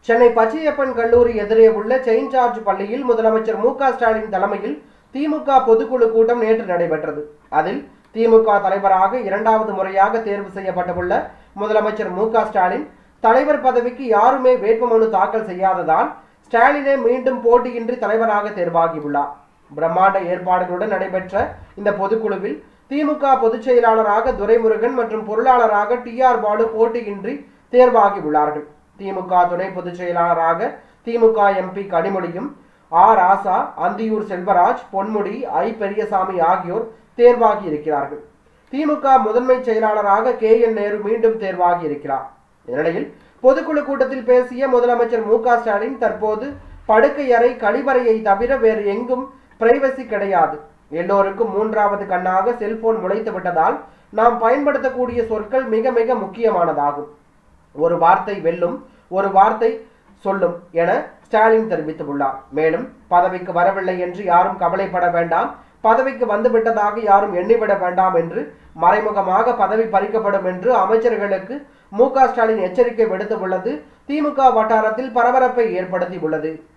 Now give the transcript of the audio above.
சென்னை பச்சையப்பன் கல்லூரி எதிரே உள்ள செயின்ட் ஜார்ஜ் பள்ளியில் முதலமைச்சர் மு க ஸ்டாலின் தலைமையில் திமுக பொதுக்குழு கூட்டம் நேற்று நடைபெற்றது அதில் திமுக தலைவராக இரண்டாவது முறையாக தேர்வு செய்யப்பட்டுள்ள முதலமைச்சர் மு க ஸ்டாலின் தலைவர் பதவிக்கு யாருமே வேட்புமனு தாக்கல் செய்யாததால் ஸ்டாலினே மீண்டும் போட்டியின்றி தலைவராக தேர்வாகியுள்ளார் பிரம்மாண்ட ஏற்பாடுகளுடன் நடைபெற்ற இந்த பொதுக்குழுவில் திமுக பொதுச் செயலாளராக துரைமுருகன் மற்றும் பொருளாளராக டி ஆர் பாலு போட்டியின்றி தேர்வாகியுள்ளார்கள் திமுக துணை பொதுச் செயலாளராக திமுக எம்பி கனிமொழியும் ஆர் ராசா அந்தியூர் செல்வராஜ் பொன்முடி ஐ பெரியசாமி ஆகியோர் தேர்வாகி இருக்கிறார்கள் திமுக முதன்மை செயலாளராக கே என் நேரு மீண்டும் தேர்வாகி இருக்கிறார் இந்நிலையில் பொதுக்குழு கூட்டத்தில் பேசிய முதலமைச்சர் மு க ஸ்டாலின் தற்போது படுக்கை அறை கழிவறையை தவிர வேறு எங்கும் பிரைவசி கிடையாது எல்லோருக்கும் மூன்றாவது கண்ணாக செல்போன் முளைத்து விட்டதால் நாம் பயன்படுத்தக்கூடிய சொற்கள் மிக மிக முக்கியமானதாகும் ஒரு வார்த்தை வெல்லும் ஒரு வார்த்தை சொல்லும் என ஸ்டாலின் தெரிவித்துள்ளார் மேலும் பதவிக்கு வரவில்லை என்று யாரும் கவலைப்பட வேண்டாம் பதவிக்கு வந்துவிட்டதாக யாரும் எண்ணிவிட வேண்டாம் என்று மறைமுகமாக பதவி பறிக்கப்படும் என்று அமைச்சர்களுக்கு மு க ஸ்டாலின் எச்சரிக்கை விடுத்துள்ளது திமுக வட்டாரத்தில் பரபரப்பை ஏற்படுத்தி உள்ளது